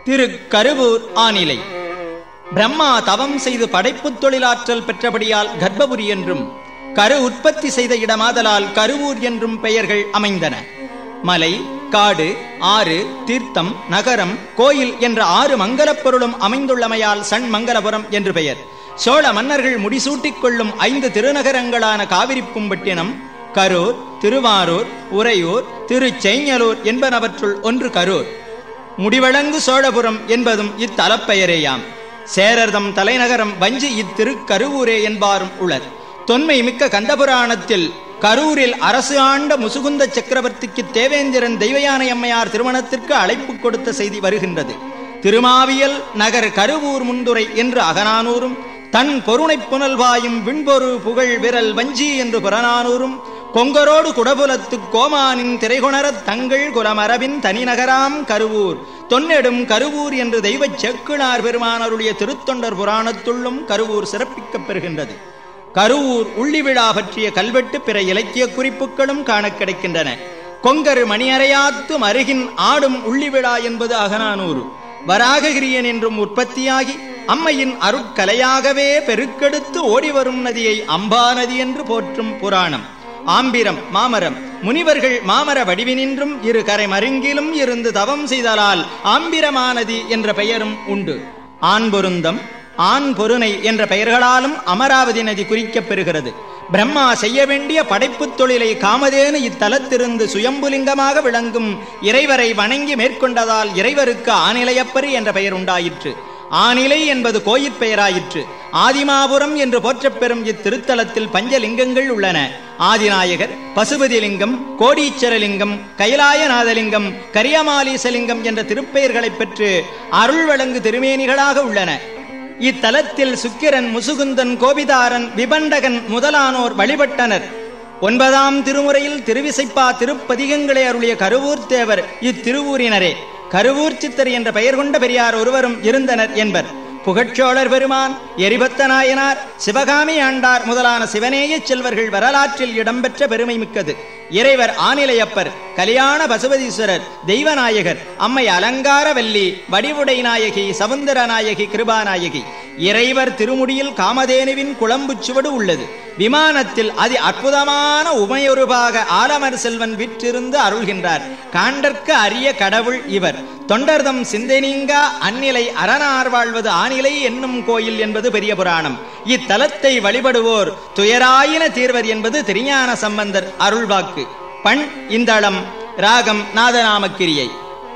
திரு கருவூர் ஆனிலை பிரம்மா தவம் செய்து படைப்புத் தொழிலாற்றல் பெற்றபடியால் கர்ப்பபுரி என்றும் கரு உற்பத்தி செய்த இடமாதலால் கருவூர் என்றும் பெயர்கள் அமைந்தன மலை காடு ஆறு தீர்த்தம் நகரம் கோயில் என்ற ஆறு மங்கலப் பொருளும் அமைந்துள்ளமையால் சண் மங்கலபுரம் என்று பெயர் சோழ மன்னர்கள் முடிசூட்டிக் கொள்ளும் ஐந்து திருநகரங்களான காவிரிப்பும்பட்டினம் கரூர் திருவாரூர் உறையூர் திருச்செய்ஞலூர் என்பனவற்றுள் ஒன்று கரூர் முடிவழங்கு சோழபுரம் என்பதும் இத்தலப்பெயரேயாம் சேரர்தம் தலைநகரம் வஞ்சி இத்திருக்கருவூரே என்பாரும் உளர் தொன்மை மிக்க கந்தபுராணத்தில் கரூரில் அரசு ஆண்ட முசுகுந்த சக்கரவர்த்திக்கு தேவேந்திரன் தெய்வயானை அம்மையார் திருமணத்திற்கு அழைப்பு கொடுத்த செய்தி வருகின்றது திருமாவியல் நகர் கருவூர் முந்துரை என்று அகநானூரும் தன் பொருணைப் புனல்வாயும் விண்பொரு புகழ் விரல் வஞ்சி என்று புறநானூரும் கொங்கரோடு குடபுலத்து கோமானின் திரைகுணரத் தங்கள் குலமரபின் தனிநகராம் கருவூர் தொன்னெடும் கருவூர் என்று தெய்வச் செக்குளார் பெருமானருடைய திருத்தொண்டர் புராணத்துள்ளும் கருவூர் சிறப்பிக்கப் பெறுகின்றது கருவூர் உள்ளி விழா பற்றிய கல்வெட்டு பிற இலக்கிய குறிப்புகளும் காணக் கிடைக்கின்றன கொங்கரு மணியறையாத்து மருகின் ஆடும் உள்ளி விழா என்பது அகநானூறு வராககிரியன் என்றும் உற்பத்தியாகி அம்மையின் அருட்கலையாகவே பெருக்கெடுத்து ஓடிவரும் நதியை அம்பா நதி என்று போற்றும் புராணம் ஆம்பிரம் மாமரம் முனிவர்கள் மாமர வடிவினின்றும் இரு கரை மருங்கிலும் இருந்து தவம் செய்தலால் ஆம்பிரமானதி என்ற பெயரும் உண்டு ஆண் பொருந்தம் ஆண் பொருணை என்ற பெயர்களாலும் அமராவதி நதி குறிக்கப் பெறுகிறது பிரம்மா செய்ய வேண்டிய படைப்புத் தொழிலை காமதேனு இத்தலத்திலிருந்து சுயம்புலிங்கமாக விளங்கும் இறைவரை வணங்கி மேற்கொண்டதால் இறைவருக்கு ஆநிலையப்பரி என்ற பெயர் உண்டாயிற்று ஆநிலை என்பது கோயிற் பெயராயிற்று ஆதிமாபுரம் என்று போற்றப்பெறும் இத்திருத்தலத்தில் பஞ்சலிங்கங்கள் உள்ளன ஆதிநாயகர் பசுபதிலிங்கம் கோடீச்சரலிங்கம் கைலாயநாதலிங்கம் கரியமாலீசலிங்கம் என்ற திருப்பெயர்களைப் பெற்று அருள் வழங்கு திருமேனிகளாக உள்ளன இத்தலத்தில் சுக்கிரன் முசுகுந்தன் கோபிதாரன் விபண்டகன் முதலானோர் வழிபட்டனர் ஒன்பதாம் திருமுறையில் திருவிசைப்பா திருப்பதிகங்களை அருளிய கருவூர் தேவர் இத்திருவூரினரே கருவூர் சித்தர் என்ற பெயர் கொண்ட பெரியார் ஒருவரும் இருந்தனர் என்பர் புகழ்ச்சோழர் பெருமான் எரிபத்த நாயனார் சிவகாமி ஆண்டார் முதலான சிவனேய செல்வர்கள் வரலாற்றில் இடம்பெற்ற பெருமை மிக்கது இறைவர் ஆனிலையப்பர் கலியாண பசுபதீஸ்வரர் தெய்வநாயகர் அம்மை அலங்காரவல்லி வடிவுடை நாயகி சவுந்தர நாயகி கிருபாநாயகி இறைவர் திருமுடியில் காமதேனுவின் குளம்பு சுவடு உள்ளது விமானத்தில் அதி அற்புதமான உமையொருபாக ஆலமர் செல்வன் விற்றிருந்து அருள்கின்றார் காண்டற்கு அரிய கடவுள் இவர் தொண்டர்தம் சிந்தனீங்கா அந்நிலை அரணார் வாழ்வது ஆநிலை என்னும் கோயில் என்பது பெரிய புராணம் இத்தலத்தை வழிபடுவோர் துயராயின தீர்வர் என்பது திருஞான சம்பந்தர் அருள்வாக்கு பண் இந்தளம் ராகம் நாதநாமக்கிரியை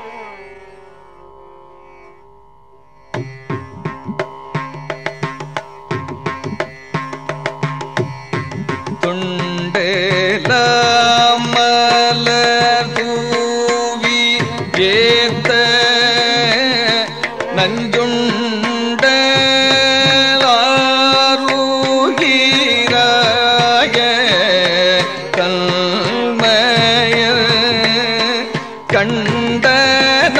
துண்டேலாமலர் தூவி ஏத்த நஞ்சுண்ட ஆரூகிராய கண்மயர் கண்டன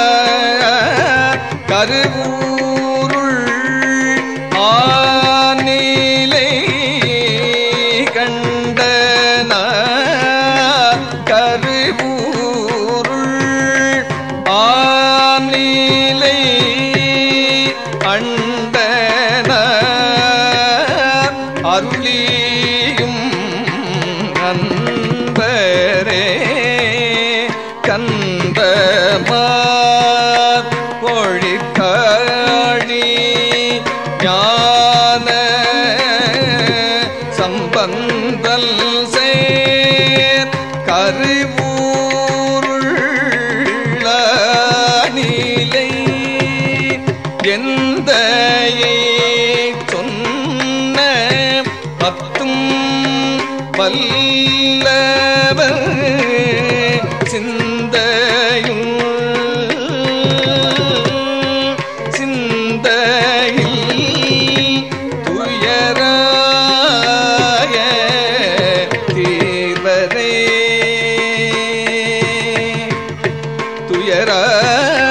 கருவூருள் ஆனிலை கண்டன கருவூருள் ஆனிலை அண்டன அருளியும் அன்பரே கந்தமார் பொழிக்காழி ஞான சம்பந்தல் சேர் கருவூருள்ள நிலை எந்தையை சொன்ன பத்தும் வல்லவர் சிந்தையும் சிந்தையில் துயராய தீர்வரே துயராய